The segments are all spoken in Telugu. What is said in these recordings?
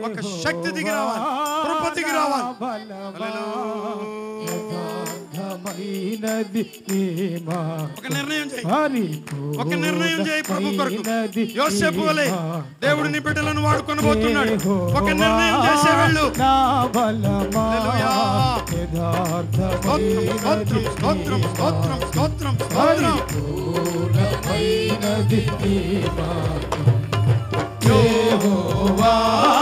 ఒక శక్తి దిగి రావాలి కృప దిగి రావాలి యథార్థమైనది ప్రేమ ఒక నిర్ణయం చేయి పరిపూర్ణమైనది ఒక నిర్ణయం చేయి ప్రభు కొరకు యోసేపు వలె దేవుడు నీ బిడ్డలను వాడుకొని పోతున్నాడు ఒక నిర్ణయం చేసే వెళ్ళు నా బలమా హల్లెలూయా. స్తోత్రం స్తోత్రం స్తోత్రం స్తోత్రం స్తోత్రం స్తోత్రం పరిపూర్ణమైనది ప్రేమ యెహోవా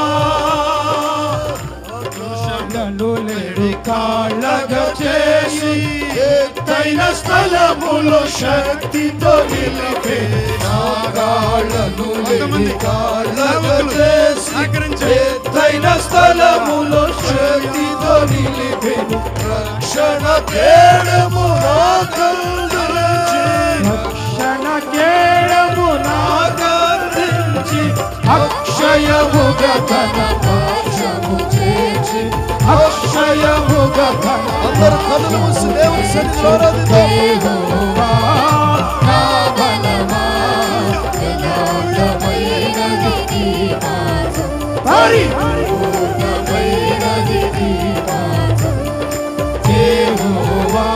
నన్ను లేడు కాళ్ళగా చేసి ఎత్తైన స్థలములో శక్తితో నిలిపే కాళ్ళను కొంతమంది కాళ్ళగా సేవకులు చేసి సహకరించండి. ఎత్తైన స్థలములో శక్తితో నిలిపెను రక్షణ కేడము నాకందించి రక్షణ కేడము నాకందించి అక్షయముగా తన పాశము చేసి అక్షయముగా తన అందరూ కన్నులు మూసి దేవుని సన్నిధిలో ఆరాధిద్దాం. యెహోవా నా బలమా యథార్థమైనది నీ మార్గం. పరిపూర్ణమైనది నీ మార్గం. యెహోవా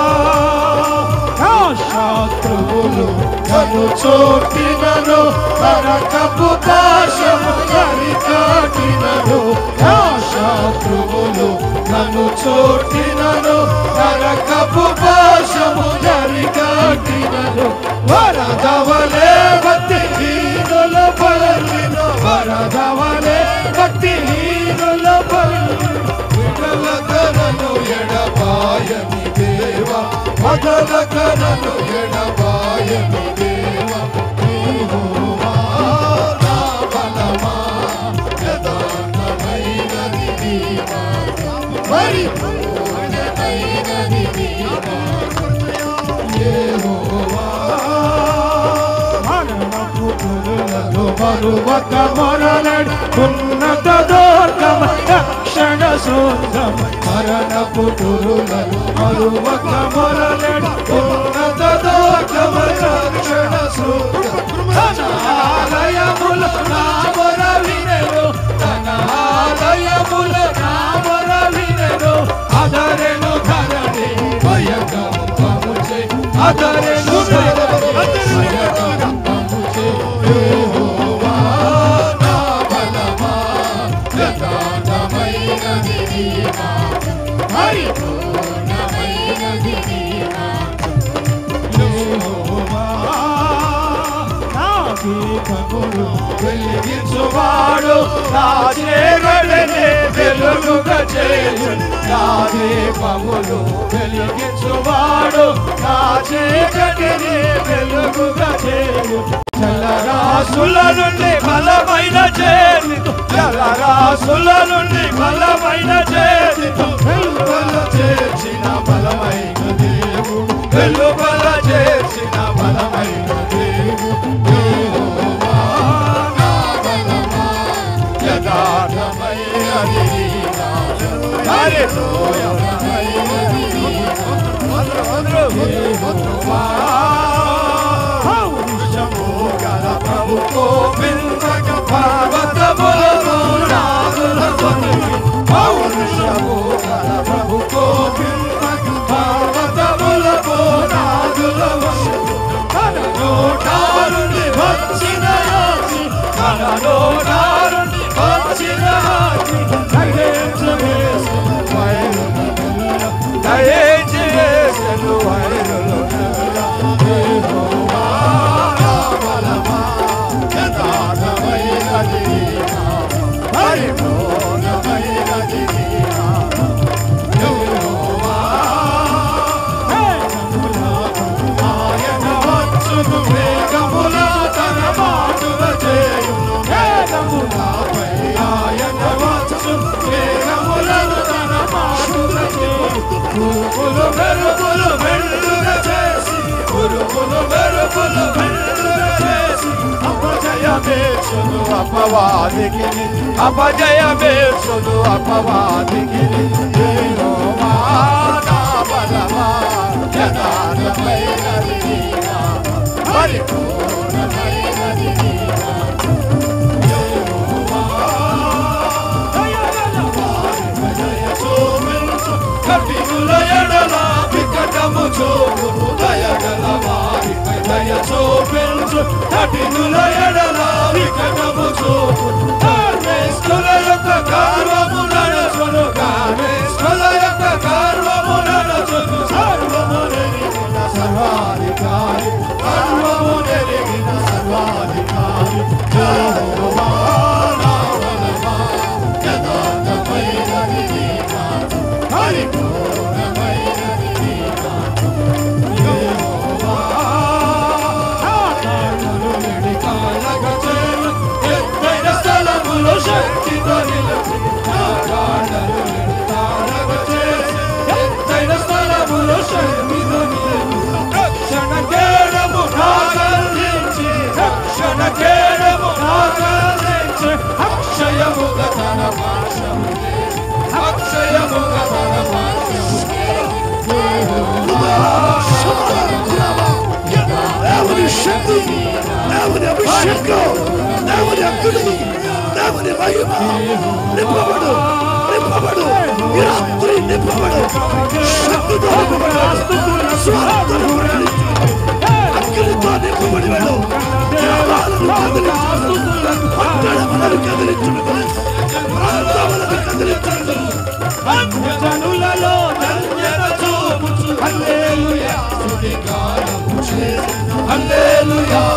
నా శత్రువులు నన్ను చోటినను నరకపు పాశము కరికాటినను నా శత్రువులు నన్ను చోటినను నరకపు పాశము కరికాటినను వరదవలే భక్తి హీనుల బలిన వరదవలే భక్తి హీనుల బలిన విడలకనను ఎడబాయని దేవా మదలకనను ఎడబాయని దేవా యెహోవా నా బలమా యథార్థమైనది నీ మార్గం. పరిపూర్ణమైనది నీ మార్గం. యెహోవా మరణపు పురులను మరువక మొరలడు ఉన్నత దోర్గమ రక్షణ శృంగమ మరణపు పురులను మరువక మొరలడు ఉన్నత దోర్గమ రక్షణ శృంగమ తన ఆలయముల నామర వినెను తన ఆలయముల నామర వినెను అదరెను ధరణి భయకంపము చే అదరెను ధరణి భయకంపము చే యెహోవా నా బలమా యథార్థమైనది నీ మార్గం. పరిపూర్ణమైనది నీ మార్గం. యెహోవా నా దీపములు వెలిగించువాడు నా చీకటిని వెలుగుగా చేయు నా దీపములు వెలిగించువాడు నా చీకటిని వెలుగుగా చేయు జలరాశుల నుండి బలమైన చేతితో జలరాశుల నుండి బలమైన చేతితో వెలువల చేసిన బలమైన దేవుడు వెలువల చేసిన బలమైన దేవుడు యెహోవా నా బలమా యథార్థమైనది నీ నామం. హల్లెలూయా. యెహోవా పౌరుషము గల ప్రభుతో వింతక పర్వతములను నాదుల కొనివి. పౌరుషము గల ప్రభుతో వింతక పర్వతములకు నాదుల కొనివి. తన నోటారుని వచ్చిన ఆజ్ఞ, తన నోటారుని వచ్చిన ఆజ్ఞ, దయచేసి వేసెను వైరుల మెల్ల, దయచేసి వేసెను వైరుల మెల్ల. యెహోవా నా బలమా, యథార్థమైనది నీ నామం. పరిపూర్ణమైనది నీ నామం. యెహోవా ఆయన వచ్చును వేగముల తన మాటుల చేయును వేగములపై ఆయన వచ్చును వేగములను తన మాటుల చేయును ఉరుములు మెరుపులు మెండుగ చేసి ఉరుములు మెరుపులు మెండుగ చేసి అపజయమేచును అపవాదికి అపజయమేచును అపవాదికి యెహోవా నా బలమా యథార్థమైనది నీ నామం. పరిపూర్ణమైనది నీ నామం. యెహోవా కనికరము చూపు ధర్మేశ్వర యొక్క గర్వము నడుచును గర్వేశ్వర యొక్క గర్వము నడుచును సర్వము నెరిగిన సర్వాధికారి సర్వము నెరిగిన సర్వాధికారి యెహోవా నా బలమా, యథార్థమైనది నీ మార్గం, పరిపూర్ణమైనది నీ మార్గం. యెహోవా ఆకాశములు నిండి కాలగా చేరు, ఎత్తైన స్థలములో శక్తితో నిలిచి, ఆకాశములు నిండి కాలగా చేరు, ఎత్తైన స్థలములో శక్తితో నిలిచి, రక్షణ కేడము నాగలించి, రక్షణ కేడము నాగలించి, అక్షయముగా తన పాశము అక్షయముగా తన పాశము దేవుని శక్తి దేవుని అభిషేకం దేవుని అగ్ని దేవుని మహిమ నింపబడు నింపబడు ఈ రాత్రి నింపబడు శక్తితో నింపబడు స్వరంతో నింపబడు అగ్నితో నింపబడి వెళ్ళు గ్రామాలను కదిలించు పట్టణములను కదిలించును ప్రాంతములను కదిలించును జనులలో ధన్యత చూపుచు హల్లెలూయా స్తుతి గానము చేసెను హల్లెలూయా